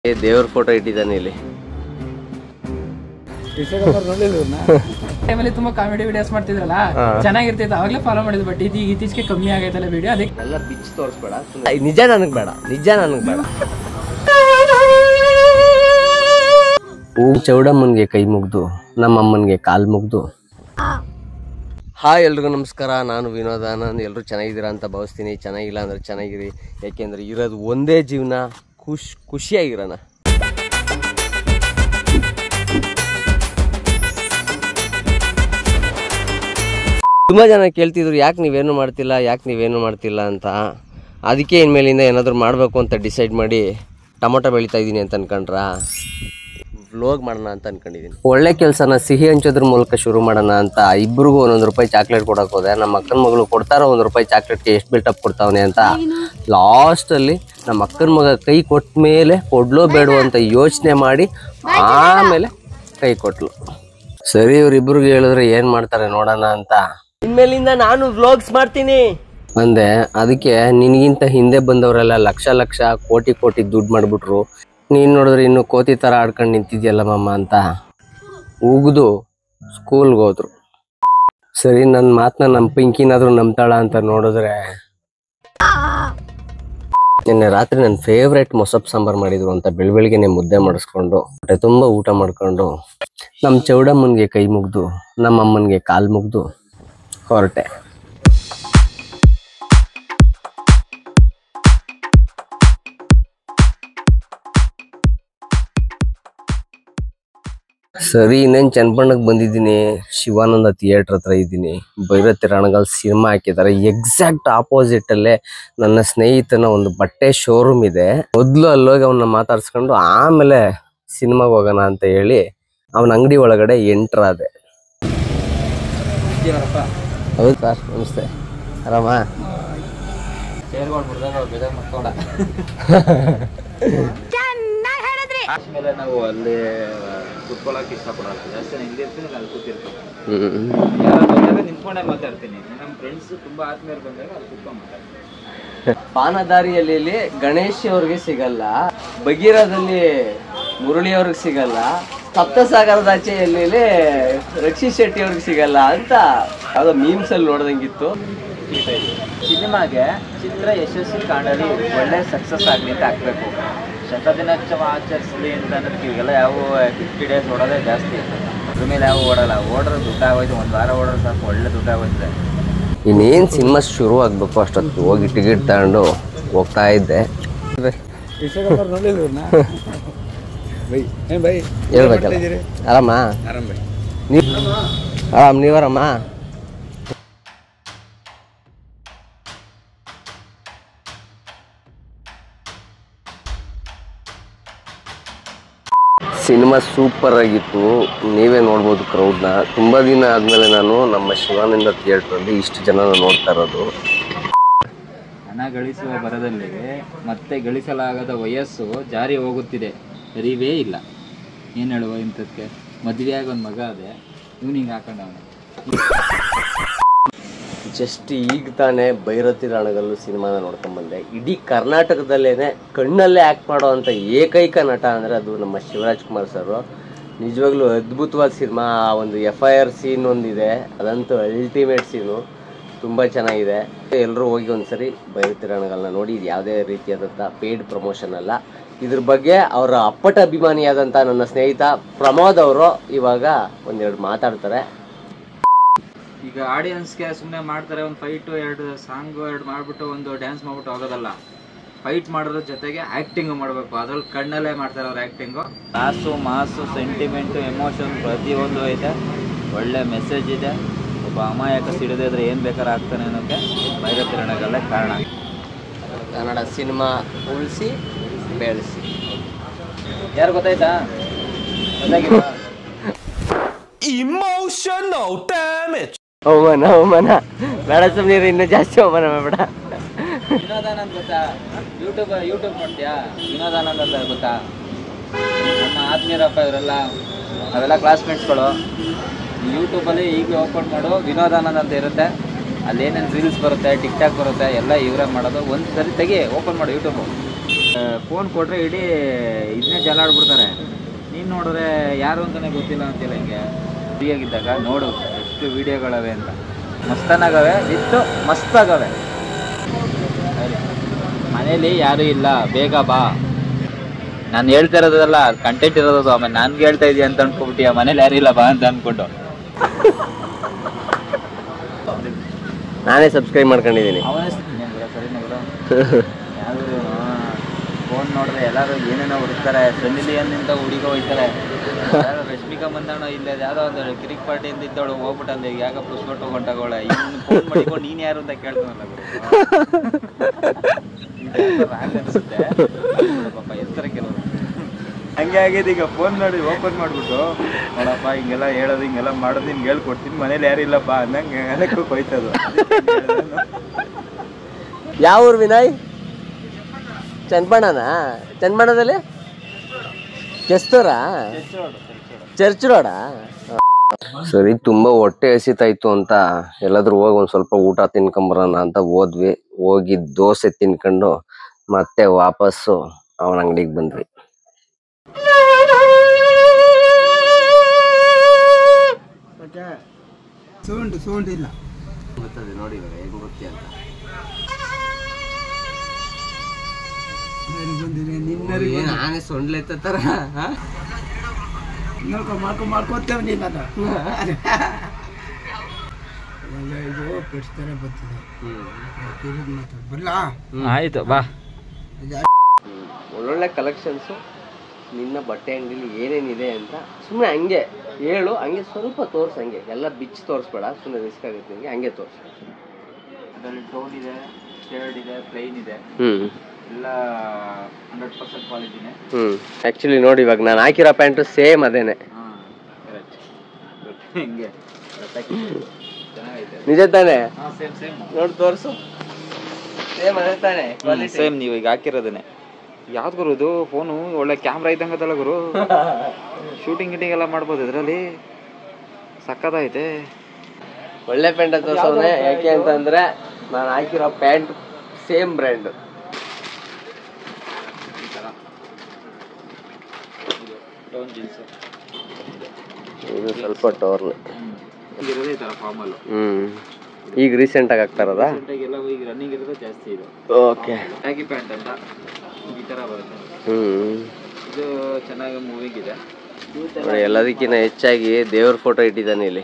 ಏ ದೇವ್ರ ಫೋಟೋ ಇಟ್ಟಿದ್ದಾನೆ ಇಲ್ಲಿ ಟೈಮಲ್ಲಿ ತುಂಬಾ ಕಾಮಿಡಿ ವಿಡಿಯೋಸ್ ಮಾಡ್ತಿದ್ರಲ್ಲ ಚೆನ್ನಾಗಿರ್ತಿತ್ತು ಅವಾಗಲೇ ಫಾಲೋ ಮಾಡಿದ್ವಿ ಬಟ್ ಇದೀಗ ಇತ್ತೀಚೆಗೆ ಕಮ್ಮಿ ಆಗೈತಲ್ಲ ವಿಡಿಯೋ ಅದಕ್ಕೆ ಎಲ್ಲ ಬಿಚ್ಚಿ ತೋರಿಸ್ಬೇಡ ಸುಮ್ನೆ- ನಿಜ ನನಗೆ ಬೇಡ ನಿಜ ನನಗೆ ಬೇಡ ಹೂ ಚೌಡಮ್ಮನಿಗೆ ಕೈ ಮುಗ್ದು ನಮ್ಮ ಅಮ್ಮನಿಗೆ ಕಾಲು ಮುಗ್ದು ಹಾಯ್ ಎಲ್ರಿಗೂ ನಮಸ್ಕಾರ ನಾನು ವಿನೋದ ನಾನು ಎಲ್ಲರೂ ಚೆನ್ನಾಗಿದ್ದೀರಾ ಅಂತ ಭಾವಿಸ್ತೀನಿ ಚೆನ್ನಾಗಿಲ್ಲ ಅಂದ್ರೆ ಚೆನ್ನಾಗಿರಿ ಯಾಕೆಂದ್ರೆ ಇರೋದು ಒಂದೇ ಜೀವನ ಖುಷ್ ಖುಷಿಯಾಗಿರೋಣ ತುಂಬ ಜನ ಕೇಳ್ತಿದ್ರು ಯಾಕೆ ನೀವೇನು ಮಾಡ್ತಿಲ್ಲ ಯಾಕೆ ನೀವೇನು ಮಾಡ್ತಿಲ್ಲ ಅಂತ ಅದಕ್ಕೆ ಇನ್ಮೇಲಿಂದ ಏನಾದರೂ ಮಾಡಬೇಕು ಅಂತ ಡಿಸೈಡ್ ಮಾಡಿ ಟೊಮೊಟೊ ಬೆಳೀತಾ ಇದ್ದೀನಿ ಅಂತ ಅನ್ಕೊಂಡ್ರ ವ್ಲೋಗ್ ಮಾಡೋಣ ಅಂತ ಅನ್ಕೊಂಡಿದ್ದೀನಿ ಒಳ್ಳೆ ಕೆಲಸನ ಸಿಹಿ ಹಂಚೋದ್ರ ಮೂಲಕ ಶುರು ಮಾಡೋಣ ಅಂತ ಇಬ್ಬರಿಗೂ ಒಂದೊಂದು ರೂಪಾಯಿ ಚಾಕ್ಲೇಟ್ ಕೊಡಕ್ಕೆ ಹೋದೆ ನಮ್ಮ ಅಕ್ಕನ ಮಗಳು ಕೊಡ್ತಾರೋ ಒಂದು ರೂಪಾಯಿ ಚಾಕ್ಲೇಟ್ಗೆ ಎಷ್ಟು ಬಿಲ್ಟಪ್ ಕೊಡ್ತಾವನೆ ಅಂತ ಲಾಸ್ಟಲ್ಲಿ ನಮ್ಮ ಅಕ್ಕನ ಮಗ ಕೈ ಕೊಟ್ಟ ಮೇಲೆ ಕೊಡ್ಲೋ ಬೇಡವೋ ಅಂತ ಯೋಚನೆ ಮಾಡಿ ಆಮೇಲೆ ಕೈ ಕೊಟ್ಲು ಸರಿ ಇವ್ರಿಬ್ರಿಗೆ ಹೇಳಿದ್ರೆ ಏನ್ ಮಾಡ್ತಾರೆ ನೋಡೋಣ ಅಂತ ಇನ್ಮೇಲಿಂದ ನಾನು ವ್ಲಾಗ್ಸ್ ಮಾಡ್ತೀನಿ ಅಂದೆ ಅದಕ್ಕೆ ನಿನಗಿಂತ ಹಿಂದೆ ಬಂದವರೆಲ್ಲ ಲಕ್ಷ ಲಕ್ಷ ಕೋಟಿ ಕೋಟಿ ದುಡ್ಡು ಮಾಡ್ಬಿಟ್ರು ನೀನ್ ನೋಡಿದ್ರೆ ಇನ್ನು ಕೋತಿ ತರ ಆಡ್ಕೊಂಡು ನಿಂತಿದ್ಯಲ್ಲ ಮಮ್ಮ ಅಂತ ಉಗ್ದು ಸ್ಕೂಲ್ಗೆ ಹೋದ್ರು ಸರಿ ನನ್ನ ಮಾತನ್ನ ನಮ್ಮ ಪಿಂಕಿನಾದ್ರೂ ನಂಬ್ತಾಳ ಅಂತ ನೋಡಿದ್ರೆ ನಿನ್ನೆ ರಾತ್ರಿ ನನ್ನ ಫೇವ್ರೇಟ್ ಮೊಸಪ್ ಸಾಂಬಾರ್ ಮಾಡಿದ್ರು ಅಂತ ಬೆಳ್ ಬೆಳಿಗ್ಗೆನೆ ಮುದ್ದೆ ಮಾಡಿಸ್ಕೊಂಡು ಹೊಟ್ಟೆ ತುಂಬ ಊಟ ಮಾಡ್ಕೊಂಡು ನಮ್ಮ ಚೌಡಮ್ಮನಿಗೆ ಕೈ ಮುಗ್ದು ನಮ್ಮ ಅಮ್ಮನಿಗೆ ಕಾಲು ಮುಗ್ದು ಹೊರಟೆ ಸರಿ ಇನ್ನೇನು ಚನ್ನಪಣ್ಣಗೆ ಬಂದಿದ್ದೀನಿ ಶಿವಾನಂದ ಥಿಯೇಟ್ರ್ ಹತ್ರ ಇದ್ದೀನಿ ಭೈರತಿ ರಣಗಲ್ ಸಿನಿಮಾ ಹಾಕಿದ್ದಾರೆ ಎಕ್ಸಾಕ್ಟ್ ಆಪೋಸಿಟ್ ಅಲ್ಲೇ ನನ್ನ ಸ್ನೇಹಿತನ ಒಂದು ಬಟ್ಟೆ ಶೋರೂಮ್ ಇದೆ ಮೊದಲು ಅಲ್ಲೋಗಿ ಅವನ್ನ ಮಾತಾಡ್ಸ್ಕೊಂಡು ಆಮೇಲೆ ಸಿನಿಮಾಗೆ ಹೋಗೋಣ ಅಂತ ಹೇಳಿ ಅವನ ಅಂಗಡಿ ಒಳಗಡೆ ಎಂಟ್ರ್ ಆದೆ ಹೌದು ಸರ್ ನಮಸ್ತೆ ಆರಾಮ ಮೇಲೆ ನಾವು ಅಲ್ಲಿ ಕುತ್ಕೊಳ್ಳೋಕೆ ಇಷ್ಟಪಡಲ್ಲ ಜಾಸ್ತಿ ನಾನು ಇಲ್ಲಿ ಇರ್ತೀನಿ ಅಲ್ಲಿ ಕೂತಿರ್ತೀನಿ ಹ್ಮ್ ಯಾರೋ ಬಂದಾಗ ನಿಂತ್ಕೊಂಡೇ ಮಾತಾಡ್ತೀನಿ ನಮ್ಮ ಫ್ರೆಂಡ್ಸ್ ತುಂಬಾ ಆತ್ಮೀಯರು ಬಂದಾಗ ಅಲ್ಲಿ ಕುತ್ಕೊಂಡು ಮಾತಾಡ್ತೀನಿ ಪಾನದಾರಿಯಲ್ಲಿ ಇಲ್ಲಿ ಗಣೇಶ್ ಅವ್ರಿಗೆ ಸಿಗಲ್ಲ ಭಗೀರದಲ್ಲಿ ಮುರಳಿ ಅವ್ರಿಗೆ ಸಿಗಲ್ಲ ಸಪ್ತಸಾಗರದಾಚೆಯಲ್ಲಿ ರಕ್ಷಿತ್ ಶೆಟ್ಟಿ ಅವ್ರಿಗೆ ಸಿಗಲ್ಲ ಅಂತ ಯಾವುದೋ ಮೀಮ್ಸ್ ಅಲ್ಲಿ ನೋಡ್ದಂಗಿತ್ತು ಸಿನಿಮಾಗೆ ಚಿತ್ರ ಯಶಸ್ವಿ ಕಾಣಲಿ ಒಳ್ಳೆ ಸಕ್ಸಸ್ ಆಗಲಿ ಅಂತ ಹಾಕ್ಬೇಕು ಶತದಿನೋತ್ಸವ ಆಚರಿಸಲಿ ಅಂತ ಅನ್ನೋದಕ್ಕೆ ಇವಾಗೆಲ್ಲ ಯಾವ ಫಿಫ್ಟಿ ಡೇಸ್ ಓಡೋದೇ ಜಾಸ್ತಿ ಅದ್ರ ಮೇಲೆ ಯಾವ ಓಡಲ್ಲ ಓಡ್ರೆ ದುಡ್ಡು ಆಗೋಯ್ತು ಒಂದು ವಾರ ಓಡ್ರೆ ಸಾಕು ಒಳ್ಳೆ ದುಡ್ಡು ಆಗೋಯ್ತದೆ ಇನ್ನೇನು ಸಿನಿಮಾ ಶುರು ಆಗ್ಬೇಕು ಅಷ್ಟೊತ್ತು ಹೋಗಿ ಟಿಕೆಟ್ ತಗೊಂಡು ಹೋಗ್ತಾ ಇದ್ದೆ ಹೇಳ್ಬೇಕಲ್ಲ ಆರಾಮ ನೀವ್ ಆರಾಮ್ ನೀವಾರಮ್ಮ ಸಿನಿಮಾ ಸೂಪರ್ ಆಗಿತ್ತು ನೀವೇ ನೋಡ್ಬೋದು ಕ್ರೌಡ್ನ ತುಂಬ ದಿನ ಆದಮೇಲೆ ನಾನು ನಮ್ಮ ಶಿವಾನಂದ ಥಿಯೇಟ್ರಲ್ಲಿ ಇಷ್ಟು ಜನ ನೋಡ್ತಾ ಇರೋದು ಹಣ ಗಳಿಸುವ ಬರದಲ್ಲಿ ಮತ್ತೆ ಗಳಿಸಲಾಗದ ವಯಸ್ಸು ಜಾರಿ ಹೋಗುತ್ತಿದೆ ಅರಿವೇ ಇಲ್ಲ ಏನು ಹೇಳುವ ಇಂಥದ್ಕೆ ಮದುವೆಯಾಗ ಒಂದು ಮಗ ಅದೇ ಇವ್ನು ಹಿಂಗೆ ಹಾಕೊಂಡವನೆ ಜಸ್ಟ್ ಈಗ ತಾನೇ ಭೈರತಿ ರಣಗಲ್ಲು ಸಿನಿಮಾನ ನೋಡ್ಕೊಂಡ್ಬಂದೆ ಇಡೀ ಕರ್ನಾಟಕದಲ್ಲೇನೆ ಕಣ್ಣಲ್ಲೇ ಆ್ಯಕ್ಟ್ ಮಾಡೋ ಅಂತ ಏಕೈಕ ನಟ ಅಂದರೆ ಅದು ನಮ್ಮ ಶಿವರಾಜ್ ಕುಮಾರ್ ಸರ್ ನಿಜವಾಗ್ಲೂ ಅದ್ಭುತವಾದ ಸಿನಿಮಾ ಒಂದು ಎಫ್ ಐ ಆರ್ ಸೀನ್ ಒಂದಿದೆ ಅದಂತೂ ಅಲ್ಟಿಮೇಟ್ ಸೀನು ತುಂಬ ಚೆನ್ನಾಗಿದೆ ಎಲ್ಲರೂ ಹೋಗಿ ಒಂದ್ಸರಿ ಭೈರತಿ ರಣಗಲ್ನ ನೋಡಿ ಇದು ಯಾವುದೇ ರೀತಿಯಾದಂಥ ಪೇಯ್ಡ್ ಪ್ರಮೋಷನ್ ಅಲ್ಲ ಇದ್ರ ಬಗ್ಗೆ ಅವರ ಅಪ್ಪಟ ಅಭಿಮಾನಿಯಾದಂಥ ನನ್ನ ಸ್ನೇಹಿತ ಪ್ರಮೋದ್ ಅವರು ಇವಾಗ ಒಂದೆರಡು ಮಾತಾಡ್ತಾರೆ ಈಗ ಆಡಿಯನ್ಸ್ಗೆ ಸುಮ್ಮನೆ ಮಾಡ್ತಾರೆ ಒಂದು ಫೈಟು ಎರಡು ಸಾಂಗು ಎರಡು ಮಾಡಿಬಿಟ್ಟು ಒಂದು ಡ್ಯಾನ್ಸ್ ಮಾಡ್ಬಿಟ್ಟು ಹೋಗೋದಲ್ಲ ಫೈಟ್ ಮಾಡೋದ್ರ ಜೊತೆಗೆ ಆ್ಯಕ್ಟಿಂಗು ಮಾಡಬೇಕು ಅದ್ರಲ್ಲಿ ಕಣ್ಣಲ್ಲೇ ಮಾಡ್ತಾರೆ ಅವ್ರ acting class mass sentiment emotion ಪ್ರತಿಯೊಂದು ಐತೆ ಒಳ್ಳೆ ಮೆಸೇಜ್ ಇದೆ ಒಬ್ಬ ಅಮಾಯಕ ಸಿಡದೇ ಇದ್ರೆ ಏನು ಬೇಕಾದ್ರೆ ಆಗ್ತಾನೆ ಅನ್ನೋಕ್ಕೆ ಭೈರತಿ ರಣಗಲ್ಲೇ ಕಾರಣ ಕನ್ನಡ ಸಿನಿಮಾ ಉಳಿಸಿ ಬೆಳೆಸಿ ಯಾರು ಗೊತ್ತಾಯ್ತಾ ಗೊತ್ತಾಗಿಲ್ವಾ ಅವಮಾನ ಅವಮಾನ ಬೇಡ ಸುಮ್ಮನೆ ಇನ್ನೂ ಜಾಸ್ತಿ ಅವಮಾನ ಮಾಡಬೇಡ ವಿನೋದಾನಂದ್ ಗೊತ್ತಾ ಯೂಟ್ಯೂಬ್ ಯೂಟ್ಯೂಬ್ ನೋಡ್ತೀಯಾ ವಿನೋದಾನಂದ್ ಅಂತ ಗೊತ್ತಾ ನಮ್ಮ ಆತ್ಮೀಯರಪ್ಪ ಇವರೆಲ್ಲ ಅವೆಲ್ಲ ಕ್ಲಾಸ್ಮೇಟ್ಸ್ಗಳು ಯೂಟ್ಯೂಬಲ್ಲಿ ಈಗ ಓಪನ್ ಮಾಡು ವಿನೋದಾನಂದ್ ಅಂತ ಇರುತ್ತೆ ಅಲ್ಲಿ ಏನೇನು ರೀಲ್ಸ್ ಬರುತ್ತೆ ಟಿಕ್ ಟಾಕ್ ಬರುತ್ತೆ ಎಲ್ಲ ಇವರೇ ಮಾಡೋದು ಒಂದು ಸರಿ ತೆಗಿ ಓಪನ್ ಮಾಡು ಯೂಟ್ಯೂಬು ಫೋನ್ ಕೊಟ್ರೆ ಇಡೀ ಇದನ್ನೇ ಜಲಾಡ್ಬಿಡ್ತಾರೆ ನೀನು ನೋಡಿದ್ರೆ ಯಾರು ಅಂತಾನೆ ಗೊತ್ತಿಲ್ಲ ಅಂತಿಲ್ಲ ಹಿಂಗೆ ಫ್ರೀಯಾಗಿದ್ದಾಗ ನೋಡು ಎಷ್ಟು ವಿಡಿಯೋಗಳವೆ ಅಂತ ಮಸ್ತನಾಗವೆ ವಿತ್ತು ಮಸ್ತಾಗವೆ ಸರಿ. ಮನೇಲಿ ಯಾರು ಇಲ್ಲ ಬೇಗ ಬಾ ನಾನು ಹೇಳ್ತಾ ಇರೋದಲ್ಲ ಕಂಟೆಂಟ್ ಇರೋದು ಆಮೇಲೆ ನನ್ಗೆ ಹೇಳ್ತಾ ಇದೀಯ ಅಂತ ಅನ್ಕೊಬಿಟ್ಟಿಯ ಮನೇಲಿ ಯಾರು ಇಲ್ಲ ಬಾ ಅಂತ ಅನ್ಕೊಂಡು ನಾನೇ ಸಬ್ಸ್ಕ್ರೈಬ್ ಮಾಡ್ಕೊಂಡಿದ್ದೀನಿ ಅವನೇ ಸರಿನಾ ಯಾರು ಫೋನ್ ನೋಡಿದ್ರೆ ಎಲ್ಲರೂ ಏನೇನೋ ಹುಡುಕ್ತಾರೆ ಸನ್ನಿಲಿ ಏನಿಂದ ಹುಡುಗ ಹೋಯ್ತಾರೆ ಯಾರೋ ರಶ್ಮಿಕಾ ಮಂದಣ್ಣ ಇಲ್ಲೇ ಯಾರೋ ಒಂದು ಕಿರಿಕ್ ಪಾರ್ಟಿಯಿಂದ ಇದ್ದವಳು ಹೋಗ್ಬಿಟ್ಟು ಅಲ್ಲಿ ಯಾಕ ಪುಷ್ಪಟ್ಟು ಹೊಂಟಾಗೋಳೆ ಇನ್ನು ಫೋನ್ ಮಾಡಿಕೊಂಡು ನೀನು ಯಾರು ಅಂತ ಕೇಳ್ತಾನಲ್ಲ ಅನ್ಸುತ್ತೆ ಪಾಪ ಎತ್ತರ ಕೆಲವರು ಹಂಗೆ ಆಗಿದೆ ಈಗ ಫೋನ್ ನೋಡಿ ಓಪನ್ ಮಾಡ್ಬಿಟ್ಟು ನೋಡಪ್ಪ ಹಿಂಗೆಲ್ಲ ಹೇಳೋದು ಹಿಂಗೆಲ್ಲ ಮಾಡೋದು ನಿಮ್ಗೆ ಹೇಳ್ಕೊಡ್ತೀನಿ ಮನೇಲಿ ಯಾರು ಇಲ್ಲಪ್ಪ ಅನ್ನಂಗೆ ಅದಕ್ಕೆ ಹೋಯ್ತದು ಯಾವ ಊರು ವಿನಯ್ ಚನ್ನಪಣ್ಣನಾ ಚನ್ನಪಣ್ಣದಲ್ಲಿ ಕೆಸ್ತೂರಾ ಚರ್ಚ್ ರೋಡಾ ಸರಿ ತುಂಬ ಹೊಟ್ಟೆ ಹಸಿತಾಯ್ತು ಅಂತ ಎಲ್ಲಾದ್ರೂ ಹೋಗಿ ಒಂದು ಸ್ವಲ್ಪ ಊಟ ತಿನ್ಕೊಂಬರೋಣ ಅಂತ ಹೋದ್ವಿ ಹೋಗಿ ದೋಸೆ ತಿನ್ಕೊಂಡು ಮತ್ತೆ ವಾಪಸ್ಸು ಅವನ ಅಂಗಡಿಗೆ ಬಂದ್ವಿ ಸೌಂಡ್ ಸೌಂಡ್ ಇಲ್ಲ ಗೊತ್ತದೆ ನೋಡಿ ಹೇಗೆ ಗೊತ್ತಿ ಅಂತ ನನಗೆ ಬಂದಿದೆ ನಿನ್ನರಿಗೆ ಏನು ಆನೆ ಸೊಂಡ್ಲೆತ್ತರ ನೋಡ್ಕೊ ಮಾಡ್ಕೊ ಮಾಡ್ಕೊತೇವೆ ನೀನು ಅದು ಇವಾಗ ಇದು ಪಡಿಸ್ತಾರೆ ಬರ್ತದೆ ತಿರುಗಿ ಮಾತಾಡು ಬರಲಾ ಆಯ್ತು ಬಾ ಒಳ್ಳೊಳ್ಳೆ ಕಲೆಕ್ಷನ್ಸು ನಿನ್ನ ಬಟ್ಟೆ ಅಂಗಡಿಲಿ ಏನೇನಿದೆ ಅಂತ ಸುಮ್ಮನೆ ಹಂಗೆ ಹೇಳು ಹಂಗೆ ಸ್ವಲ್ಪ ತೋರ್ಸು ಹಂಗೆ ಎಲ್ಲ ಬಿಚ್ಚಿ ತೋರಿಸ್ಬೇಡ ಸುಮ್ಮನೆ ರಿಸ್ಕ್ ಆಗುತ್ತೆ ನಿಮಗೆ ಹಂಗೆ ತೋರಿಸು ಅದರಲ್ಲಿ ಟೋನ್ ಇದೆ ಶರ್ಟ್ ಇದೆ ಪ್ಲೈನ್ ಇದೆ ಹ್ಞೂ ಎಲ್ಲ ಹಂಡ್ರೆಡ್ ಪರ್ಸೆಂಟ್ ಕ್ವಾಲಿಟಿನೇ ಹ್ಞೂ ಆ್ಯಕ್ಚುಲಿ ನೋಡಿ ಇವಾಗ ನಾನು ಹಾಕಿರೋ ಪ್ಯಾಂಟು ಸೇಮ್ ಅದೇನೆ ಹಾಂ ಕರೆಕ್ಟ್ ಹಿಂಗೆ ಚೆನ್ನಾಗೈತೆ ನಿಜ ತಾನೇ ಹಾಂ ಸೇಮ್ ಸೇಮ್ ನೋಡಿ ತೋರಿಸು ಸೇಮ್ ಅದೇ ತಾನೇ ಸೇಮ್ ನೀವು ಈಗ ಹಾಕಿರೋದನ್ನೇ ಯಾವ್ದು ಗುರು ಇದು ಫೋನು ಒಳ್ಳೆ ಕ್ಯಾಮ್ರಾ ಇದ್ದಂಗದಲ್ಲ ಗುರು ಶೂಟಿಂಗ್ ಗಿಟಿಂಗ್ ಎಲ್ಲ ಮಾಡ್ಬೋದು ಇದರಲ್ಲಿ ಸಕ್ಕತ್ತೈತೆ ಒಳ್ಳೆ ಪ್ಯಾಂಟ್ ತೋರ್ಸೋನೆ ಯಾಕೆ ಅಂತಂದ್ರೆ ನಾನು ಹಾಕಿರೋ ಪ್ಯಾಂಟ್ ಸೇಮ್ ಬ್ರ್ಯಾಂಡ್ ಈ ಥರ ಟೋನ್ ಜೀನ್ಸು ಇದು ಸ್ವಲ್ಪ ಟೋರ್ನ್ ಇರೋದೇ ಈ ಥರ ಫಾರ್ಮಲ್ಲು ಹ್ಮ್ ಈಗ ರೀಸೆಂಟ್ ಆಗಿ ಆಗ್ತಾ ಇರೋದಾ ಎಲ್ಲ ಈಗ ರನ್ನಿಂಗ್ ಇರೋದು ಜಾಸ್ತಿ ಇದು ಓಕೆ ಟ್ಯಾಗಿ ಪ್ಯಾಂಟ್ ಅಂತ ಈ ಥರ ಬರುತ್ತೆ ಹ್ಮ್ ಇದು ಚೆನ್ನಾಗಿ ಮೂವಿಂಗ್ ಇದೆ ನೋಡಿ ಎಲ್ಲದಕ್ಕಿಂತ ಹೆಚ್ಚಾಗಿ ದೇವ್ರ ಫೋಟೋ ಇಟ್ಟಿದ್ದಾನೆ ಇಲ್ಲಿ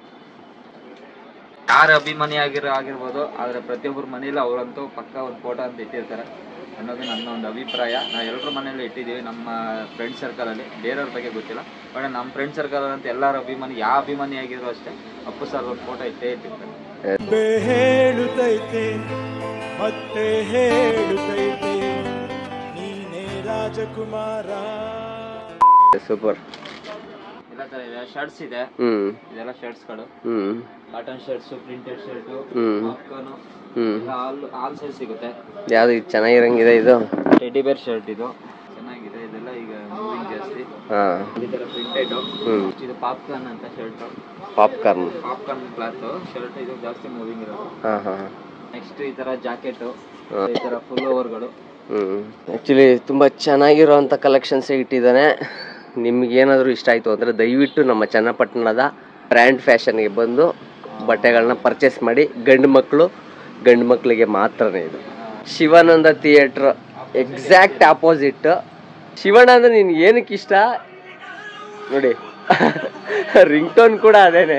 ಯಾರ ಅಭಿಮಾನಿ ಆಗಿರೋ ಆಗಿರ್ಬೋದು ಆದರೆ ಪ್ರತಿಯೊಬ್ಬರ ಮನೇಲಿ ಅವರಂತೂ ಪಕ್ಕ ಒಂದು ಫೋಟೋ ಅಂತ ಇಟ್ಟಿರ್ತಾರೆ ಅನ್ನೋದು ನನ್ನ ಒಂದು ಅಭಿಪ್ರಾಯ ನಾವು ಎಲ್ಲರ ಮನೇಲಿ ಇಟ್ಟಿದ್ದೀವಿ ನಮ್ಮ ಫ್ರೆಂಡ್ ಸರ್ಕಲಲ್ಲಿ ಬೇರೆಯವ್ರ ಬಗ್ಗೆ ಗೊತ್ತಿಲ್ಲ ಬಟ್ ನಮ್ಮ ಫ್ರೆಂಡ್ ಸರ್ಕಲ್ ಅಂತ ಎಲ್ಲರ ಅಭಿಮಾನಿ ಯಾವ ಅಭಿಮಾನಿ ಆಗಿದ್ರು ಅಷ್ಟೇ ಅಪ್ಪು ಸರ್ ಒಂದು ಫೋಟೋ ಇಟ್ಟೇ ಇಟ್ಟಿರ್ತಾರೆ ಹೇಳುತ್ತೈತೆ ಮತ್ತೆ ಹೇಳುತ್ತೈತೆ ನೀನೇ ರಾಜಕುಮಾರ ಸೂಪರ್ ಎಲ್ಲ ಥರ ಇದೆ ಶರ್ಟ್ಸ್ ಇದೆ ಹ್ಮ್ ಇದೆಲ್ಲ ಶರ್ಟ್ಸ್ಗಳು ಹ್ಮ್ ಕಾಟನ್ ಶರ್ಟ್ಸು ಪ್ರಿಂಟೆಡ್ ಶರ್ಟು ಹ್ಮ್. ಮಕ್ಕನು ಹ್ಮ್ ಎಲ್ಲ ಆಲ್ ಆಲ್ ಸೈಜ್ ಸಿಗುತ್ತೆ ಯಾವ್ದು ಇದು ಚೆನ್ನಾಗಿರಂಗಿದೆ ಇದು ಟೆಡಿ ಬೇರ್ ಶರ್ಟ್ ಇದು ಚೆನ್ನಾಗಿದೆ ಇದೆಲ್ಲ ಈಗ ಮೂವಿಂಗ್ ಜಾಸ್ತಿ ಹಾ ಈ ಥರ ಪ್ರಿಂಟೆಡ್ ಹ್ಮ್ ಇದು ಪಾಪ್ಕಾರ್ನ್ ಅಂತ shirt popcorn popcorn cloth shirt ಇದು ಜಾಸ್ತಿ ಮೂವಿಂಗ್ ಇರೋದು ಹಾ ಹಾ ನೆಕ್ಸ್ಟ್ ಈ ತರ ಜಾಕೆಟ್ ಹಾ. ಈ ತರ ಫುಲ್ ಓವರ್ಗಳು ಹ್ಮ್ ಆ್ಯಕ್ಚುಲಿ ತುಂಬ ಚೆನ್ನಾಗಿರೋವಂಥ ಕಲೆಕ್ಷನ್ಸ್ ಇಟ್ಟಿದ್ದಾನೆ ನಿಮ್ಗೇನಾದರೂ ಇಷ್ಟ ಆಯಿತು ಅಂದರೆ ದಯವಿಟ್ಟು ನಮ್ಮ ಚನ್ನಪಟ್ಟಣದ ಬ್ರ್ಯಾಂಡ್ ಫ್ಯಾಷನ್ಗೆ ಬಂದು ಬಟ್ಟೆಗಳನ್ನ ಪರ್ಚೇಸ್ ಮಾಡಿ ಗಂಡು ಮಕ್ಕಳು ಗಂಡು ಮಕ್ಕಳಿಗೆ ಮಾತ್ರನೇ ಇದು Shivananda theatre exact opposite Shivanna ಅಂದ್ರೆ ನಿನ್ಗೆ ಏನಕ್ಕೆ ಇಷ್ಟ ನೋಡಿ ರಿಂಗ್ ಟೋನ್ ಕೂಡ ಅದೇನೆ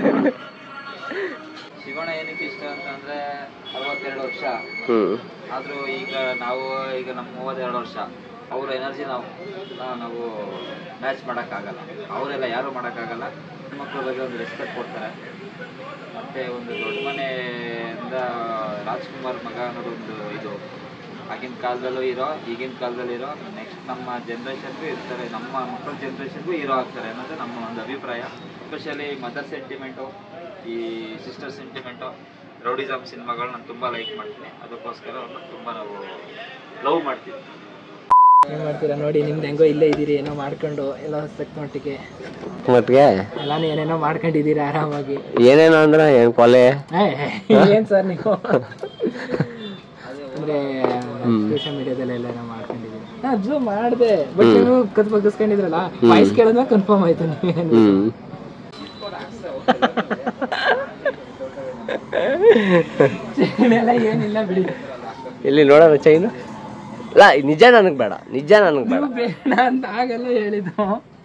ಶಿವಣ್ಣ ಏನಕ್ಕೆ ಇಷ್ಟ ಅಂತಂದ್ರೆ ಅರವತ್ತೆರಡು ವರ್ಷ ಹ್ಞೂ ಆದ್ರೂ ಈಗ ನಾವು ಈಗ ನಮ್ಮ ಮೂವತ್ತೆರಡು ವರ್ಷ ಅವ್ರ ಎನರ್ಜಿ ನಾವು ನಾ- ನಾವು ಮ್ಯಾಚ್ ಮಾಡೋಕ್ಕಾಗಲ್ಲ ಅವರೆಲ್ಲ ಯಾರು ಮಾಡೋಕ್ಕಾಗಲ್ಲ ಮಕ್ಕಳ ಬಗ್ಗೆ ಒಂದು ರೆಸ್ಪೆಕ್ಟ್ ಕೊಡ್ತಾರೆ ಮತ್ತೆ ಒಂದು ದೊಡ್ಡ ಮನೆಯಿಂದ ರಾಜ್ಕುಮಾರ್ ಮಗ ಅನ್ನೋದು ಒಂದು ಇದು ಆಗಿನ ಕಾಲದಲ್ಲೂ ಇರೋ ಈಗಿನ ಕಾಲದಲ್ಲೂ ಇರೋ ನೆಕ್ಸ್ಟ್ ನಮ್ಮ ಜನ್ರೇಷನ್ಗೂ ಇರ್ತಾರೆ ನಮ್ಮ ಮಕ್ಕಳ ಜನ್ರೇಷನ್ಗೂ ಹೀರೋ ಆಗ್ತಾರೆ ಅನ್ನೋದು ನಮ್ಮ ಒಂದು ಅಭಿಪ್ರಾಯ ಎಸ್ಪೆಷಲಿ ಮದರ್ ಸೆಂಟಿಮೆಂಟು ಈ ಸಿಸ್ಟರ್ ಸೆಂಟಿಮೆಂಟು ರೌಡಿಸಮ್ ಸಿನಿಮಾಗಳು ನಾನು ತುಂಬ ಲೈಕ್ ಮಾಡ್ತೀನಿ ಅದಕ್ಕೋಸ್ಕರ ಅವ್ರನ್ನ ತುಂಬ ನಾವು ಲವ್ ಮಾಡ್ತೀವಿ ಏನ್ ಮಾಡ್ತೀರಾ ನೋಡಿ ನಿಮ್ದು ಹೆಂಗೋ ಇಲ್ಲೇ ಇದ್ದೀರಿ ಏನೋ ಮಾಡ್ಕೊಂಡು ಎಲ್ಲ ತಕ್ಕ ಮಟ್ಟಿಗೆ ಮಟ್ಟಿಗೆ ಎಲ್ಲಾನು ಏನೇನೋ ಮಾಡ್ಕೊಂಡಿದ್ದೀರಿ ಆರಾಮಾಗಿ ಏನೇನು ಅಂದ್ರೆ ಏನು ಕೊಲೆ ಏ, ಏನ್ ಸರ್ ನೀವು ಅಂದ್ರೆ ಸೋಷಿಯಲ್ ಮೀಡಿಯಾದಲ್ಲೆಲ್ಲ ಏನೋ ಮಾಡ್ಕೊಂಡು ಅಬ್ಸರ್ವ್ ಮಾಡಿದೆ ಬಟ್ ನೀವು ಕತ್ ಬಗ್ಗಿಸ್ಕೊಂಡಿದ್ರಲ್ಲ ವಾಯ್ಸ್ ಕೇಳಿದ್ರೆ ಕನ್ಫರ್ಮ್ ಆಯ್ತು ನೀವೇನು ಹ್ಮ್ ಎಲ್ಲ ಏನಿಲ್ಲ ಬಿಡಿ ಇಲ್ಲಿ ನೋಡೋಣ ಚೈನು ಇಲ್ಲ ನಿಜ ನನಗೆ ಬೇಡ ನಿಜ ನನಗೆ ಬೇಡ ನೀವು ಬೇಡ ಅಂತ ಆಗಲ್ಲ ಹೇಳಿದ್ದು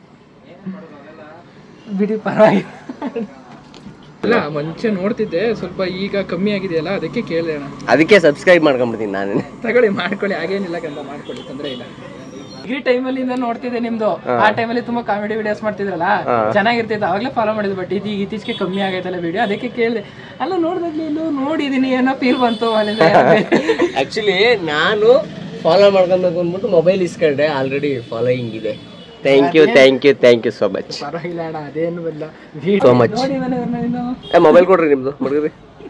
ಬಿಡಿ ಪರವಾಗಿಲ್ಲ ಇಲ್ಲ ಮುಂಚೆ ನೋಡ್ತಿದ್ದೆ ಸ್ವಲ್ಪ ಈಗ ಕಮ್ಮಿ ಆಗಿದೆಯಲ್ಲ ಅದಕ್ಕೆ ಕೇಳಿದೆ ಅಣ್ಣ ಅದಕ್ಕೆ ಸಬ್ಸ್ಕ್ರೈಬ್ ಮಾಡ್ಕೊಂಬಿಡ್ತೀನಿ ನಾನೇ ತಗೊಳ್ಳಿ ಮಾಡ್ಕೊಳ್ಳಿ ಹಾಗೇನಿಲ್ಲ ಕಂದ ಮಾಡ್ಕೊಳ್ಳಿ ತೊಂದ್ರೆ ಇಲ್ಲ ಡಿಗ್ರಿ ಟೈಮಲ್ಲಿ ಇಂದ ನೋಡ್ತಿದ್ದೆ ನಿಮ್ದು ಆ ಟೈಮಲ್ಲಿ ತುಂಬಾ ಕಾಮಿಡಿ ವಿಡಿಯೋಸ್ ಮಾಡ್ತಿದ್ರಲ್ಲ ಚೆನ್ನಾಗಿರ್ತಿತ್ತು ಅವಾಗಲೇ ಫಾಲೋ ಮಾಡಿದ್ವಿ ಬಟ್ ಇದು ಇತ್ತೀಚೆಗೆ ಕಮ್ಮಿ ಆಗೈತಲ್ಲ ವಿಡಿಯೋ ಅದಕ್ಕೆ ಕೇಳಿದೆ ಅಲ್ಲ ನೋಡ್ದಾಗ್ಲಿ ಇಲ್ಲೂ ನೋಡಿದೀನಿ ಏನೋ ಫೀಲ್ ಬಂತು ಅಲ್ಲಿಂದ ಆಕ್ಚುಲಿ ನಾನು ಫಾಲೋ ಮಾಡ್ಕೊಬೇಕು ಅಂದ್ಬಿಟ್ಟು ಮೊಬೈಲ್ ಇಸ್ಕೊಂಡೆ ಆಲ್ರೆಡಿ ಫಾಲೋಯಿಂಗ್ ಇದೆ thank you thank you thank you so much ಪರವಾಗಿಲ್ಲ ಅಣ್ಣ ಅದೇನು ಇಲ್ಲ So much. ನೋಡಿ ಮನೆಯವ್ರನ್ನ ಇನ್ನು ಏ ಮೊಬೈಲ್ ಕೊಡ್ರಿ ನಿಮ್ದು ಹುಡುಗರಿ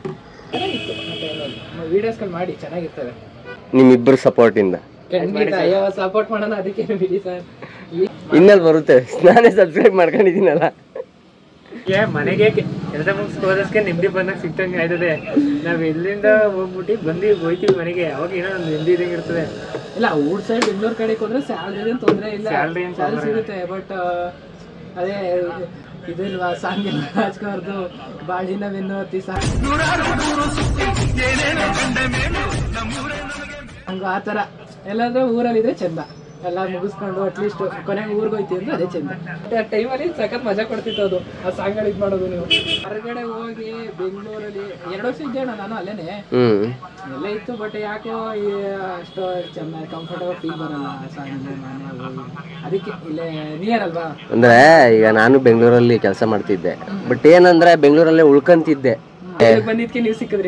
ವಿಡಿಯೋಸ್ಗಳು ಮಾಡಿ ಚೆನ್ನಾಗಿರ್ತವೆ ನಿಮ್ಮಿಬ್ಬರು ಸಪೋರ್ಟ್ ಇಂದ ಖಂಡಿತ ಅಯ್ಯೋ ಸಪೋರ್ಟ್ ಮಾಡೋಣ ಅದಕ್ಕೆ ಬಿಡಿ ಸರ್ ಇನ್ನಲ್ಲಿ ಬರುತ್ತೆ ನಾನೇ ಸಬ್ಸ್ಕ್ರೈಬ್ ಮಾಡ್ಕೊಂಡಿದ್ದೀನಲ್ಲ ಏ ಮನೆಗೆ ಕೆಲಸ ಮುಗಿಸ್ಕೋದಕ್ಕೆ ನೆಮ್ಮದಿ ಬಂದಾಗ ಸಿಕ್ತಂಗೆ ಆಯ್ತದೆ ನಾವ್ ಎಲ್ಲಿಂದ ಹೋಗ್ಬಿಟ್ಟು ಬಂದು ಹೋಯ್ತೀವಿ ಮನೆಗೆ ಅವಾಗ ಏನೋ ಒಂದು ನೆಮ್ಮದಿ ಇದ್ದಂಗೆ ಇರ್ತದೆ ಇಲ್ಲ ಊರ್ ಸೈಡ್ ಬೆಂಗಳೂರು ಕಡೆಗೆ ಹೋದ್ರೆ ಸ್ಯಾಲ್ರಿ ಏನು ತೊಂದರೆ ಇಲ್ಲ Salary ಏನ್ ಸ್ಯಾಲ್ರಿ ಸಿಗುತ್ತೆ ಬಟ್ ಅದೇ ಇದಿಲ್ವಾ ಸಾಂಗ್ ಇಲ್ಲ ರಾಜ್ಕುಮಾರ್ದು ಬಾಳಿನ ಬೆನ್ನೋತಿ ಸಾಂಗ್ ಹಂಗ ಆ ಥರ ಎಲ್ಲಾದ್ರೂ ಊರಲ್ಲಿದ್ರೆ ಚಂದ ಎಲ್ಲ ಮುಗಿಸ್ಕೊಂಡು ಅಟ್ಲೀಸ್ಟ್ ಕೊನೆಗೆ ಊರಿಗೆ ಹೋಯ್ತಿ ಅಂದ್ರೆ ಅದೇ ಚಂದ ಆ ಟೈಮಲ್ಲಿ ಸಖತ್ ಮಜಾ ಕೊಡ್ತಿತ್ತು ಅದು ಆ ಸಾಂಗ್ಗಳು ಇದು ಮಾಡೋದು ನೀವು ಹೊರಗಡೆ ಹೋಗಿ ಬೆಂಗಳೂರಲ್ಲಿ ಎರಡು ವರ್ಷ ಇದ್ದೆ ಅಣ್ಣ ನಾನು ಅಲ್ಲೇನೆ ಹ್ಮ್ ಎಲ್ಲ ಇತ್ತು ಬಟ್ ಯಾಕೋ ಈ ಅಷ್ಟು ಚೆನ್ನಾಗಿ ಕಂಫರ್ಟಬಲ್ ಫೀಲ್ ಬರಲ್ಲ ಸಾಂಗ್ ಮನೆ ಹೋಗಿ ಅದಕ್ಕೆ ಇಲ್ಲೇ ನಿಯರ್ ಅಲ್ವಾ ಅಂದ್ರೆ ಈಗ ನಾನು ಬೆಂಗಳೂರಲ್ಲಿ ಕೆಲಸ ಮಾಡ್ತಿದ್ದೆ ಬಟ್ ಏನಂದ್ರೆ ಬೆಂಗಳೂರಲ್ಲೇ ಉಳ್ಕಂತಿದ್ದೆ ಇಲ್ಲಿಗ್ ಬಂದಿದ್ಕೆ ನೀವು ಸಿಕ್ಕಿದ್ರಿ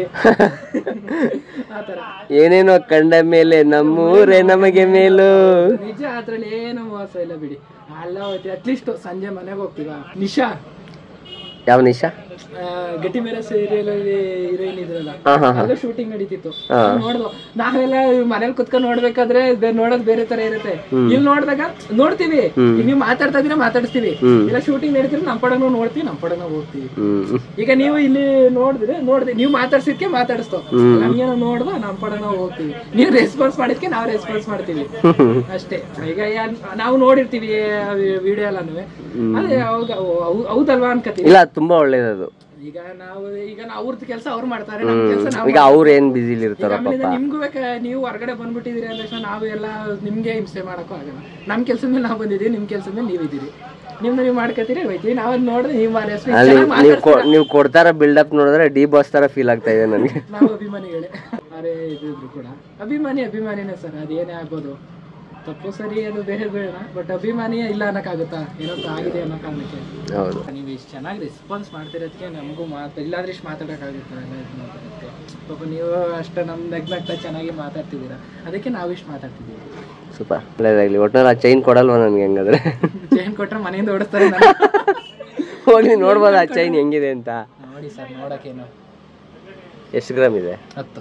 ಆ ಥರ ಏನೇನೋ ಕಂಡ ಮೇಲೆ ನಮ್ಮೂರೇ ನಮಗೆ ಮೇಲು ನಿಜ ಅದ್ರಲ್ಲಿ ಏನು ಮೋಸ ಇಲ್ಲ ಬಿಡಿ ಅಲ್ಲ ಹೋಗ್ತೀವಿ ಅಟ್ಲೀಸ್ಟ್ ಸಂಜೆ ಮನೆಗೆ ಹೋಗ್ತೀವ ನಿಶಾ ಯಾವ ನಿಶಾ ಆ, ಗಟ್ಟಿ ಮೇರೆ ಸೀರಿಯಲ್ ಅಲ್ಲಿ ಹೀರೋಯಿನ್ ಇದ್ರಲ್ಲ ಹಾ ಹಾ ಹಾ ಅಲ್ಲೂ ಶೂಟಿಂಗ್ ನಡೀತಿತ್ತು ನೋಡ್ದು ನಾವೆಲ್ಲ ಮನೇಲಿ ಕುತ್ಕೊಂಡ್ ನೋಡ್ಬೇಕಾದ್ರೆ ಬೇ- ನೋಡೋದ್ ಬೇರೆ ತರ ಇರುತ್ತೆ ಇಲ್ಲಿ ನೋಡಿದಾಗ ನೋಡ್ತೀವಿ ಈಗ ನೀವು ಮಾತಾಡ್ತಾ ಇದ್ರೆ ಮಾತಾಡಿಸ್ತೀವಿ ಇಲ್ಲ ಶೂಟಿಂಗ್ ನಡೀತಿದ್ರೆ ನಮ್ ಪಡ ನೋಡ್ತೀವಿ ನಮ್ ಪಡ ಹೋಗ್ತೀವಿ ಹ್ಮ್ ಈಗ ನೀವು ಇಲ್ಲಿ ನೋಡಿದ್ರೆ ನೋಡಿದ್ರಿ ನೀವು ಮಾತಾಡ್ಸಿದ್ಕೆ ಮಾತಾಡಿಸ್ತೋ ನಮ್ಗೇನೋ ನೋಡ್ದ ನಮ್ ಪಡ ನಾವು ಹೋಗ್ತೀವಿ ನೀವು ರೆಸ್ಪಾನ್ಸ್ ಮಾಡಿದ್ಕೆ ನಾವು ರೆಸ್ಪಾನ್ಸ್ ಮಾಡ್ತೀವಿ ಅಷ್ಟೇ ಈಗ ಯಾರ್- ನಾವು ನೋಡಿರ್ತೀವಿ ವಿಡಿಯೋ ಎಲ್ಲಾನು ಅದೇ ಹೌದ ಹೌ- ಹೌದಲ್ವಾ ಅನ್ಕತೀವಿ ಇಲ್ಲ ತುಂಬಾ ಒಳ್ಳೇದದು ಈಗ ನಾವು ಈಗ ನಾವು ಅವ್ರದ್ದು ಕೆಲಸ ಅವ್ರು ಮಾಡ್ತಾರೆ ನಮ್ ಕೆಲಸ ನಾವು ಈಗ ಅವ್ರು ಏನ್ ಬಿಸಿಲಿ ಇರ್ತಾರ ಆಮೇಲಿಂದ ನಿಮ್ಗೂ ಬೇಕ ನೀವು ಹೊರಗಡೆ ಬಂದ್ಬಿಟ್ಟಿದೀರಿ ಅಂದ ತಕ್ಷಣ ನಾವು ಎಲ್ಲ ನಿಮ್ಗೆ ಹಿಂಸೆ ಮಾಡಕ್ಕೂ ಆಗಲ್ಲ ನಮ್ ಕೆಲಸ ಮೇಲೆ ನಾವು ಬಂದಿದೀವಿ ನಿಮ್ ಕೆಲಸ ಮೇಲೆ ನೀವು ಇದ್ದೀರಿ ನಿಮ್ನ ನೀವು ಮಾಡ್ಕೊತೀರಿ ಹೋಯ್ತೀವಿ ನಾವು ಅದ್ ನೋಡಿದ್ರೆ ನೀವು ಅಲ್ಲಿ ನೀವು ಕೊ- ನೀವು ಕೊಡ್ತಾರ ಬಿಲ್ಡಪ್ ನೋಡಿದ್ರೆ ಡಿ ಬಾಸ್ ತರ ಫೀಲ್ ಆಗ್ತಾ ಇದೆ ನನಗೆ ನಾವು ಅಭಿಮಾನಿಗಳೇ ಅರೆ ಇದಿದ್ರು ಕೂಡ ಅಭಿಮಾನಿ ಅಭಿಮಾನಿನೇ ಸರ್ ಅದೇನೇ ಆಗ್ಬೋದು ತಪ್ಪು ಸರಿ ಅದು ಬೇರೆ ಬೇಡ ಬಟ್ ಅಭಿಮಾನಿಯೇ ಇಲ್ಲ ಅನ್ನಕ್ಕಾಗುತ್ತಾ ಏನೋ ಆಗಿದೆ ಅನ್ನೋ ಕಾರಣಕ್ಕೆ ಹೌದು ನೀವು ಇಷ್ಟು ಚೆನ್ನಾಗಿ ರೆಸ್ಪಾನ್ಸ್ ಮಾಡ್ತಿರೋದಕ್ಕೆ ನಮಗೂ ಮಾತು ಇಲ್ಲಾಂದ್ರೆ ಇಷ್ಟು ಮಾತಾಡೋಕ್ಕಾಗುತ್ತೆ ಎಲ್ಲ ಇದು ಮಾತಾಡೋಕ್ಕೆ ಪಾಪ ನೀವು ಅಷ್ಟು ನಮ್ಮ ನಗ್ನಗ್ತಾ ಚೆನ್ನಾಗಿ ಮಾತಾಡ್ತಿದ್ದೀರಾ ಅದಕ್ಕೆ ನಾವು ಇಷ್ಟು ಮಾತಾಡ್ತಿದ್ದೀವಿ ಸೂಪರ್ ಒಳ್ಳೇದಾಗ್ಲಿ ಒಟ್ನಲ್ಲಿ ಆ ಚೈನ್ ಕೊಡಲ್ವಾ ನನಗೆ ಹೆಂಗಾದ್ರೆ ಚೇನ್ ಕೊಟ್ರೆ ಮನೆಯಿಂದ ಓಡಿಸ್ತಾರೆ ನನ್ನ. ಹೋಗಿ ನೋಡ್ಬೋದು ಆ ಚೈನ್ ಹೆಂಗಿದೆ ಅಂತ ನೋಡಿ ಸರ್ ನೋಡೋಕ್ಕೇನು ಎಷ್ಟು ಗ್ರಾಮ್ ಇದೆ ಹತ್ತು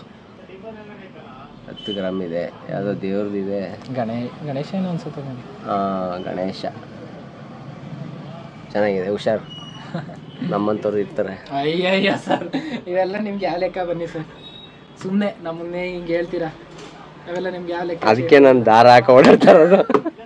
ಹತ್ತು ಗ್ರಾಮ್ ಇದೆ ಯಾವುದೋ ದೇವ್ರದಿದೆ ಗಣೇ ಗಣೇಶ ಏನು ಅನ್ಸುತ್ತೆ ನನಗೆ ಆ, ಗಣೇಶ ಚೆನ್ನಾಗಿದೆ ಹುಷಾರು ನಮ್ಮಂಥವ್ರು ಇರ್ತಾರೆ ಅಯ್ಯಯ್ಯ ಸರ್ ಇವೆಲ್ಲ ನಿಮ್ಗೆ ಯಾವ ಲೆಕ್ಕ ಬನ್ನಿ ಸರ್ ಸುಮ್ಮನೆ ನಮ್ಮನ್ನೇ ಹಿಂಗೆ ಹೇಳ್ತೀರಾ ಅವೆಲ್ಲ ನಿಮ್ಗೆ ಯಾವ ಲೆಕ್ಕ ಅದಕ್ಕೆ ನಾನು ದಾರ ಹಾಕ ಓಡಾಡ್ತಾ ಇರೋದು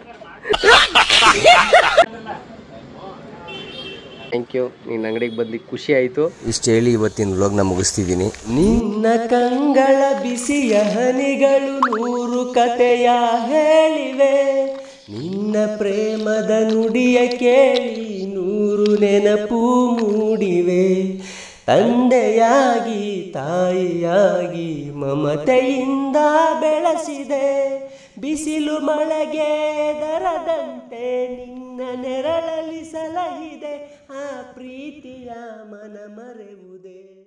ಥ್ಯಾಂಕ್ ಯು ನಿನ್ನ ಅಂಗಡಿಗೆ ಬಂದು ಖುಷಿ ಆಯಿತು ಇಷ್ಟು ಹೇಳಿ ಇವತ್ತಿನ ವ್ಲಾಗ್ನ ಮುಗಿಸ್ತಿದ್ದೀನಿ ನಿನ್ನ ಕಂಗಳ ಬಿಸಿಯ ಹನಿಗಳು ನೂರು ಕತೆಯ ಹೇಳಿವೆ ನಿನ್ನ ಪ್ರೇಮದ ನುಡಿಯ ಕೇಳಿ ನೂರು ನೆನಪು ಮೂಡಿವೆ ತಂದೆಯಾಗಿ ತಾಯಿಯಾಗಿ ಮಮತೆಯಿಂದ ಬೆಳೆಸಿದೆ ಬಿಸಿಲು ಮಳೆಗೆ ದರದಂತೆ ನಿನ್ನ ನೆರಳಲ್ಲಿ ಸಲಹಿದೆ ಆ ಪ್ರೀತಿಯ ಮನ ಮರೆವುದೇ